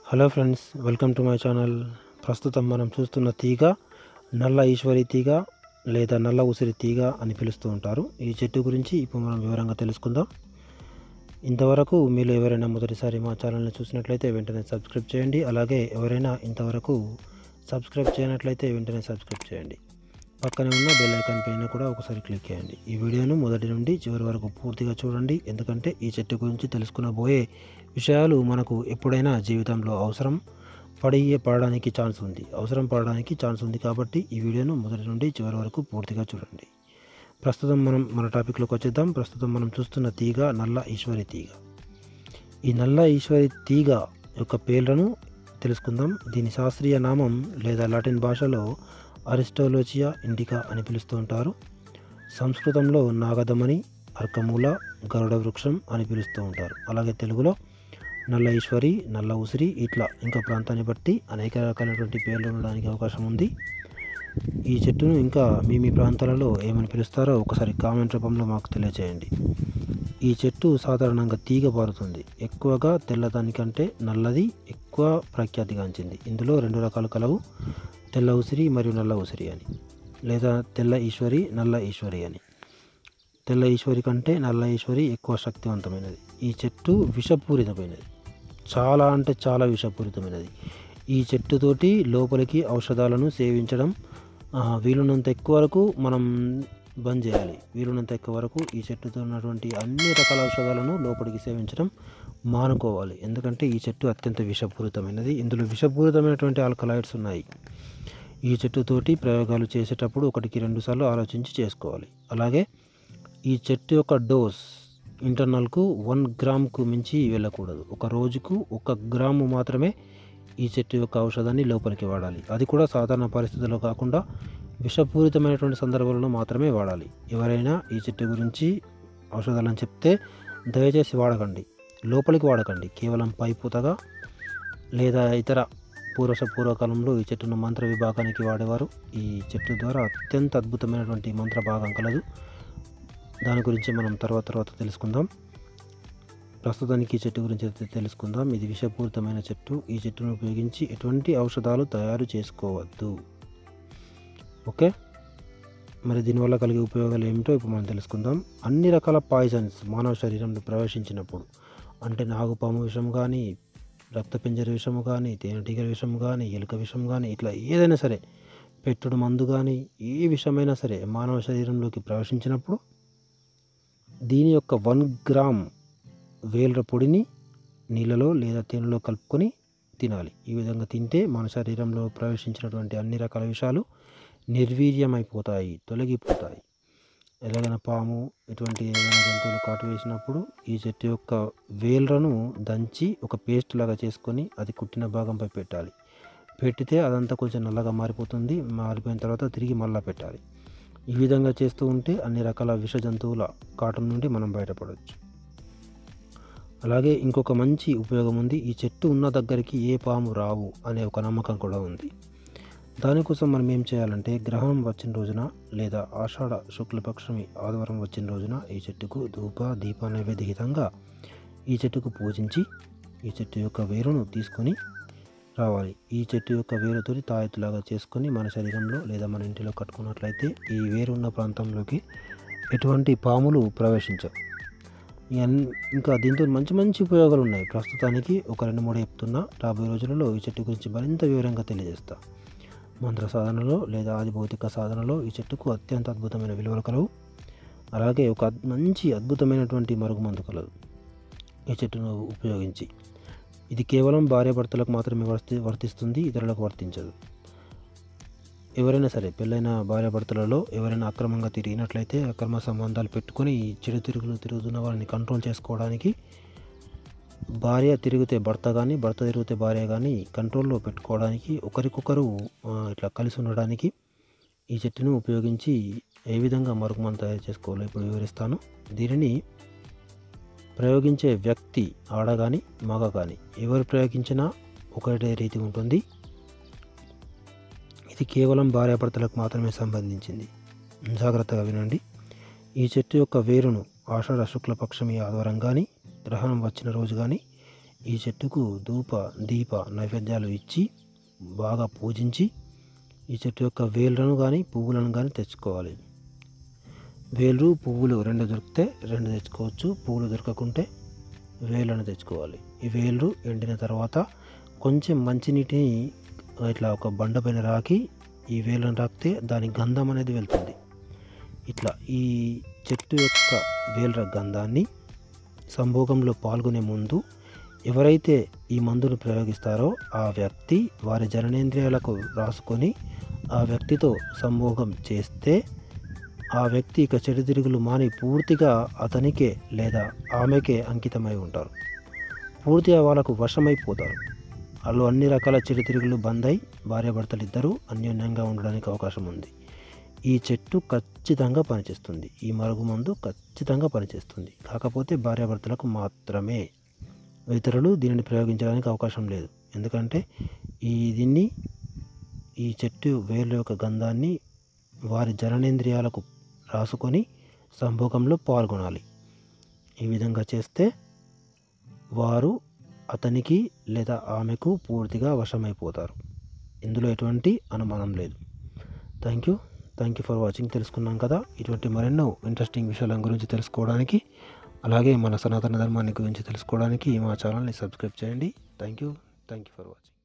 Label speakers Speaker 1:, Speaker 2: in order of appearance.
Speaker 1: hello friends welcome to my channel ప్రస్తుతం మనం చూస్తున్న తీగ నల్ల ఈశ్వరి తీగ లేదా నల్ల ఉసిరి తీగ అని పిలుస్తూ ఉంటారు ఈ చెట్టు గురించి ఇప్పుడు మనం వివరంగా తెలుసుకుందాం ఇంతవరకు మీరు ఎవరైనా మొదటిసారి మా ఛానల్ని చూసినట్లయితే వెంటనే సబ్స్క్రైబ్ చేయండి అలాగే ఎవరైనా ఇంతవరకు సబ్స్క్రైబ్ చేయనట్లయితే వెంటనే సబ్స్క్రైబ్ చేయండి పక్కనే ఉన్న బెల్ ఐకాన్ పైన కూడా ఒకసారి క్లిక్ చేయండి ఈ వీడియోను మొదటి నుండి చివరి వరకు పూర్తిగా చూడండి ఎందుకంటే ఈ చెట్టు గురించి తెలుసుకునబోయే విషయాలు మనకు ఎప్పుడైనా జీవితంలో అవసరం పడి పడడానికి ఛాన్స్ ఉంది అవసరం పడడానికి ఛాన్స్ ఉంది కాబట్టి ఈ వీడియోను మొదటి నుండి చివరి వరకు పూర్తిగా చూడండి ప్రస్తుతం మనం మన టాపిక్లోకి వచ్చేద్దాం ప్రస్తుతం మనం చూస్తున్న తీగ నల్ల ఈశ్వరి తీగ ఈ నల్ల ఈశ్వరి తీగ యొక్క పేర్లను తెలుసుకుందాం దీని శాస్త్రీయ నామం లేదా లాటిన్ భాషలో అరిస్టోలోచియా ఇండికా అని పిలుస్తూ ఉంటారు సంస్కృతంలో నాగదమని అర్కమూల గరుడ వృక్షం అని పిలుస్తూ ఉంటారు అలాగే తెలుగులో నల్ల ఈశ్వరి నల్ల ఉసిరి ఇట్లా ఇంకా ప్రాంతాన్ని బట్టి అనేక రకాలైనటువంటి పేర్లు ఉండడానికి అవకాశం ఉంది ఈ చెట్టును ఇంకా మీ మీ ప్రాంతాలలో ఏమని పిలుస్తారో ఒకసారి కామెంట్ రూపంలో మాకు తెలియచేయండి ఈ చెట్టు సాధారణంగా తీగ పారుతుంది ఎక్కువగా తెల్లదానికంటే నల్లది ఎక్కువ ప్రఖ్యాతిగాంచింది ఇందులో రెండు రకాలు కలవు తెల్ల ఉసిరి మరియు నల్ల ఉసిరి అని లేదా తెల్ల ఈశ్వరి నల్ల ఈశ్వరి అని తెల్ల ఈశ్వరి కంటే నల్ల ఈశ్వరి ఎక్కువ శక్తివంతమైనది ఈ చెట్టు విషపూరితమైనది చాలా అంటే చాలా విషపూరితమైనది ఈ చెట్టుతోటి లోపలికి ఔషధాలను సేవించడం ఆ, వీలున్నంత ఎక్కువ వరకు మనం బంద్ చేయాలి వీలున్నంత ఎక్కువ వరకు ఈ చెట్టుతో ఉన్నటువంటి అన్ని రకాల ఔషధాలను లోపలికి సేవించడం మానుకోవాలి ఎందుకంటే ఈ చెట్టు అత్యంత విషపూరితమైనది ఇందులో విషపూరితమైనటువంటి ఆల్కలాయిడ్స్ ఉన్నాయి ఈ చెట్టుతోటి ప్రయోగాలు చేసేటప్పుడు ఒకటికి రెండు సార్లు ఆలోచించి చేసుకోవాలి అలాగే ఈ చెట్టు యొక్క డోస్ ఇంటర్నల్కు వన్ గ్రామ్కు మించి వెళ్ళకూడదు ఒక రోజుకు ఒక గ్రాము మాత్రమే ఈ చెట్టు యొక్క ఔషధాన్ని లోపలికి వాడాలి అది కూడా సాధారణ పరిస్థితుల్లో కాకుండా విషపూరితమైనటువంటి సందర్భాలలో మాత్రమే వాడాలి ఎవరైనా ఈ చెట్టు గురించి ఔషధాలను చెప్తే దయచేసి వాడకండి లోపలికి వాడకండి కేవలం పైపూతగా లేదా ఇతర పూర్వశ పూర్వకాలంలో ఈ చెట్టును మంత్ర విభాగానికి వాడేవారు ఈ చెట్టు ద్వారా అత్యంత అద్భుతమైనటువంటి మంత్ర భాగం కలదు దాని గురించి మనం తర్వాత తర్వాత తెలుసుకుందాం ప్రస్తుతానికి ఈ చెట్టు గురించి అయితే తెలుసుకుందాం ఇది విషపూరితమైన చెట్టు ఈ చెట్టును ఉపయోగించి ఎటువంటి ఔషధాలు తయారు చేసుకోవద్దు ఓకే మరి దీనివల్ల కలిగే ఉపయోగాలు ఏమిటో ఇప్పుడు మనం తెలుసుకుందాం అన్ని రకాల పాయిజన్స్ మానవ శరీరంలో ప్రవేశించినప్పుడు అంటే నాగుపాము విషం కానీ రక్తపింజర విషము కానీ తేనెటీగల విషం కానీ ఎలుక విషం కానీ ఇట్లా ఏదైనా సరే పెట్టుడు మందు కానీ ఏ విషమైనా సరే మానవ శరీరంలోకి ప్రవేశించినప్పుడు దీని యొక్క వన్ గ్రామ్ వేల పొడిని నీళ్ళలో లేదా తేనెలో కలుపుకొని తినాలి ఈ విధంగా తింటే మన శరీరంలో ప్రవేశించినటువంటి అన్ని రకాల విషయాలు నిర్వీర్యమైపోతాయి తొలగిపోతాయి ఎలాగైనా పాము ఇటువంటి ఏదైనా జంతువులు కాటు వేసినప్పుడు ఈ చెట్టు యొక్క వేళ్ళను దంచి ఒక పేస్ట్ లాగా చేసుకొని అది కుట్టిన భాగంపై పెట్టాలి పెట్టితే అదంతా కొంచెం నల్లగా మారిపోతుంది మారిపోయిన తర్వాత తిరిగి మళ్ళా పెట్టాలి ఈ విధంగా చేస్తూ ఉంటే అన్ని రకాల విష జంతువుల కాటు నుండి మనం బయటపడవచ్చు అలాగే ఇంకొక మంచి ఉపయోగం ఉంది ఈ చెట్టు ఉన్న దగ్గరికి ఏ పాము రావు అనే ఒక నమ్మకం కూడా ఉంది దానికోసం మనం ఏం చేయాలంటే గ్రహణం వచ్చిన రోజున లేదా ఆషాఢ శుక్లపక్షమి ఆదివారం వచ్చిన రోజున ఈ చెట్టుకు ధూప దీప నైవేద్యహితంగా ఈ చెట్టుకు పూజించి ఈ చెట్టు యొక్క వేరును తీసుకొని రావాలి ఈ చెట్టు యొక్క వేరుతోటి తాయెత్తులాగా చేసుకొని మన శరీరంలో లేదా మన ఇంటిలో కట్టుకున్నట్లయితే ఈ వేరు ఉన్న ప్రాంతంలోకి ఎటువంటి పాములు ప్రవేశించవు ఈ అన్- ఇంకా దీంతో మంచి మంచి ఉపయోగాలు ఉన్నాయి ప్రస్తుతానికి ఒక రెండు మూడు చెప్తున్నా రాబోయే రోజులలో ఈ చెట్టు గురించి మరింత వివరంగా తెలియజేస్తా మంత్ర సాధనలో లేదా ఆది భౌతిక సాధనలో ఈ చెట్టుకు అత్యంత అద్భుతమైన విలువలు కలవు అలాగే ఒక అద్- మంచి అద్భుతమైనటువంటి మరుగుమందు కలదు ఈ చెట్టును ఉపయోగించి ఇది కేవలం భార్యాభర్తలకు మాత్రమే వర్తి వర్తిస్తుంది ఇతరులకు వర్తించదు ఎవరైనా సరే పెళ్ళైన భార్యాభర్తలలో ఎవరైనా అక్రమంగా తిరిగినట్లయితే అక్రమ సంబంధాలు పెట్టుకొని ఈ చెడు తిరుగులు తిరుగుతున్న వాళ్ళని కంట్రోల్ చేసుకోవడానికి భార్య తిరిగితే భర్త కానీ భర్త తిరిగితే భార్య కానీ కంట్రోల్లో పెట్టుకోవడానికి ఒకరికొకరు ఆ, ఇట్లా కలిసి ఉండడానికి ఈ చెట్టును ఉపయోగించి ఏ విధంగా మరుగుమందు తయారు చేసుకోవాలో ఇప్పుడు వివరిస్తాను దీనిని ప్రయోగించే వ్యక్తి ఆడ కానీ మగ కానీ ఎవరు ప్రయోగించినా ఒకటే రీతి ఉంటుంది ఇది కేవలం భార్యాభర్తలకు మాత్రమే సంబంధించింది జాగ్రత్తగా వినండి ఈ చెట్టు యొక్క వేరును ఆషాఢ శుక్లపక్షమి ఆదివారం కానీ గ్రహణం వచ్చిన రోజు కానీ ఈ చెట్టుకు ధూప దీప నైవేద్యాలు ఇచ్చి బాగా పూజించి ఈ చెట్టు యొక్క వేళ్ళను కానీ పువ్వులను కానీ తెచ్చుకోవాలి వేళ్ళు పువ్వులు రెండు దొరికితే రెండు తెచ్చుకోవచ్చు పువ్వులు దొరకకుంటే వేళ్ళను తెచ్చుకోవాలి ఈ వేళ్ళు ఎండిన తర్వాత కొంచెం మంచినీటిని ఇట్లా ఒక బండ పైన రాకి ఈ వేళ్ళను రాకితే దాని గంధం అనేది వెళ్తుంది ఇట్లా ఈ చెట్టు యొక్క వేళ్ళ గంధాన్ని సంభోగంలో పాల్గొనే ముందు ఎవరైతే ఈ మందును ప్రయోగిస్తారో ఆ వ్యక్తి వారి జననేంద్రియాలకు రాసుకొని ఆ వ్యక్తితో సంభోగం చేస్తే ఆ వ్యక్తి ఇక చెడు తిరుగులు మాని పూర్తిగా అతనికే లేదా ఆమెకే అంకితమై ఉంటారు పూర్తిగా వాళ్ళకు వశమైపోతారు వాళ్ళు అన్ని రకాల చెడు తిరుగులు బంద్ అయి భార్యాభర్తలు ఇద్దరూ అన్యోన్యంగా ఉండడానికి అవకాశం ఉంది ఈ చెట్టు ఖచ్చితంగా పనిచేస్తుంది ఈ మరుగు మందు ఖచ్చితంగా పనిచేస్తుంది కాకపోతే భార్యాభర్తలకు మాత్రమే ఇతరులు దీనిని ప్రయోగించడానికి అవకాశం లేదు ఎందుకంటే ఈ దీన్ని ఈ చెట్టు వేర్ల యొక్క గంధాన్ని వారి జననేంద్రియాలకు రాసుకొని సంభోగంలో పాల్గొనాలి ఈ విధంగా చేస్తే వారు అతనికి లేదా ఆమెకు పూర్తిగా వశమైపోతారు ఇందులో ఎటువంటి అనుమానం లేదు thank you thank you for watching తెలుసుకున్నాం కదా ఇటువంటి మరెన్నో ఇంట్రెస్టింగ్ విషయాల గురించి తెలుసుకోవడానికి అలాగే మన సనాతన ధర్మాన్ని గురించి తెలుసుకోవడానికి మా ఛానల్ని సబ్స్క్రైబ్ చేయండి thank you thank you for watching